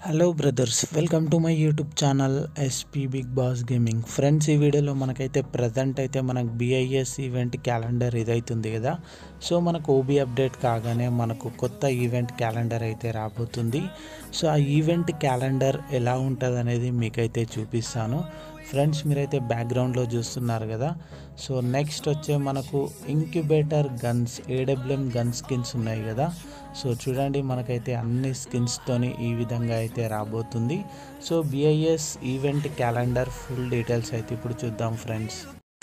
hello brothers welcome to my YouTube channel SP big boss gaming friends ఈ వీడియోలో మనకైతే present అయితే మనకు బిఐఎస్ ఈవెంట్ క్యాలెండర్ ఇదైతుంది కదా సో మనకు ఓబీ అప్డేట్ కాగానే మనకు కొత్త ఈవెంట్ క్యాలెండర్ అయితే రాబోతుంది సో ఆ ఈవెంట్ క్యాలెండర్ ఎలా ఉంటుంది అనేది మీకైతే చూపిస్తాను ఫ్రెండ్స్ మీరైతే బ్యాక్గ్రౌండ్లో చూస్తున్నారు కదా సో నెక్స్ట్ వచ్చే మనకు incubator guns AWM gun skins ఉన్నాయి కదా సో చూడండి మనకైతే అన్ని స్కిన్స్తోని ఈ విధంగా అయితే రాబోతుంది so BIS event calendar full details అయితే ఇప్పుడు చూద్దాం ఫ్రెండ్స్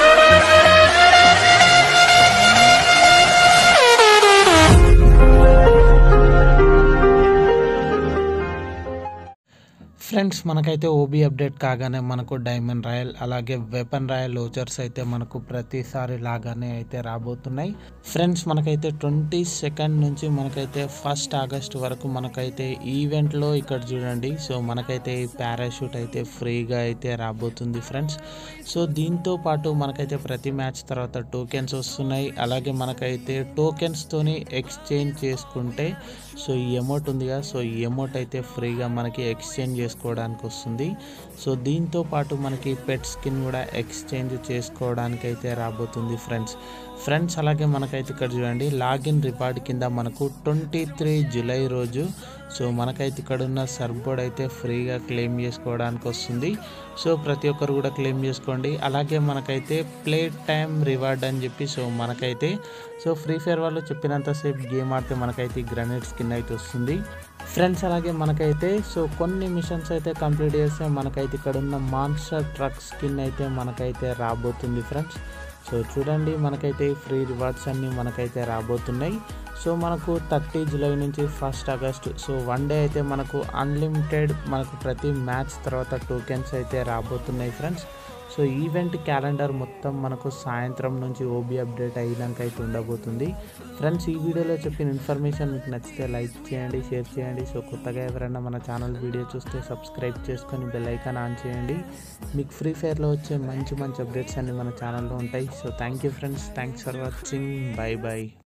ఫ్రెండ్స్ మనకైతే ఓబీ అప్డేట్ కాగానే మనకు డైమండ్ రాయల్ అలాగే వెపన్ రాయల్ లోచర్స్ అయితే మనకు ప్రతిసారి లాగానే అయితే రాబోతున్నాయి ఫ్రెండ్స్ మనకైతే ట్వంటీ సెకండ్ నుంచి మనకైతే ఫస్ట్ ఆగస్ట్ వరకు మనకైతే ఈవెంట్లో ఇక్కడ చూడండి సో మనకైతే ఈ పారాషూట్ అయితే ఫ్రీగా అయితే రాబోతుంది ఫ్రెండ్స్ సో దీంతో పాటు మనకైతే ప్రతి మ్యాచ్ తర్వాత టోకెన్స్ వస్తున్నాయి అలాగే మనకైతే టోకెన్స్తోని ఎక్స్చేంజ్ చేసుకుంటే సో ఈ అమౌంట్ ఉంది కదా సో ఈ అమౌంట్ అయితే ఫ్రీగా మనకి ఎక్స్చేంజ్ చేసుకోవడానికి వస్తుంది సో దీంతో పాటు మనకి పెట్ స్కిన్ కూడా ఎక్స్చేంజ్ చేసుకోవడానికి అయితే రాబోతుంది ఫ్రెండ్స్ ఫ్రెండ్స్ అలాగే మనకైతే ఇక్కడ చూడండి లాగిన్ రివార్డ్ కింద మనకు ట్వంటీ త్రీ జూలై రోజు సో మనకైతే ఇక్కడ ఉన్న సర్బోర్డ్ అయితే ఫ్రీగా క్లెయిమ్ చేసుకోవడానికి వస్తుంది సో ప్రతి ఒక్కరు కూడా క్లెయిమ్ చేసుకోండి అలాగే మనకైతే ప్లే టైం రివార్డ్ అని చెప్పి సో మనకైతే సో ఫ్రీ ఫైర్ వాళ్ళు చెప్పినంతసేపు గేమ్ ఆడితే మనకైతే గ్రనేడ్ స్కిన్ అయితే వస్తుంది ఫ్రెండ్స్ అలాగే మనకైతే సో కొన్ని మిషన్స్ అయితే కంప్లీట్ చేస్తే మనకైతే ఇక్కడ ఉన్న మాన్స్టర్ ట్రక్ స్కిన్ అయితే మనకైతే రాబోతుంది ఫ్రెండ్స్ సో చూడండి మనకైతే ఫ్రీ రివార్డ్స్ అన్నీ మనకైతే రాబోతున్నాయి సో మనకు థర్టీ జూలై నుంచి first August so one day అయితే మనకు అన్లిమిటెడ్ మనకు ప్రతి మ్యాచ్ తర్వాత టోకెన్స్ అయితే రాబోతున్నాయి ఫ్రెండ్స్ సో ఈవెంట్ క్యాలెండర్ మొత్తం మనకు సాయంత్రం నుంచి ఓబీ అప్డేట్ అయినాక అయితే ఉండబోతుంది ఫ్రెండ్స్ ఈ వీడియోలో చెప్పిన ఇన్ఫర్మేషన్ మీకు నచ్చితే లైక్ చేయండి షేర్ చేయండి సో కొత్తగా ఎవరైనా మన ఛానల్ వీడియో చూస్తే సబ్స్క్రైబ్ చేసుకొని బెల్ ఐకాన్ ఆన్ చేయండి మీకు ఫ్రీ ఫైర్లో వచ్చే మంచి మంచి అప్డేట్స్ అన్ని మన ఛానల్లో ఉంటాయి so thank you friends thanks for watching bye bye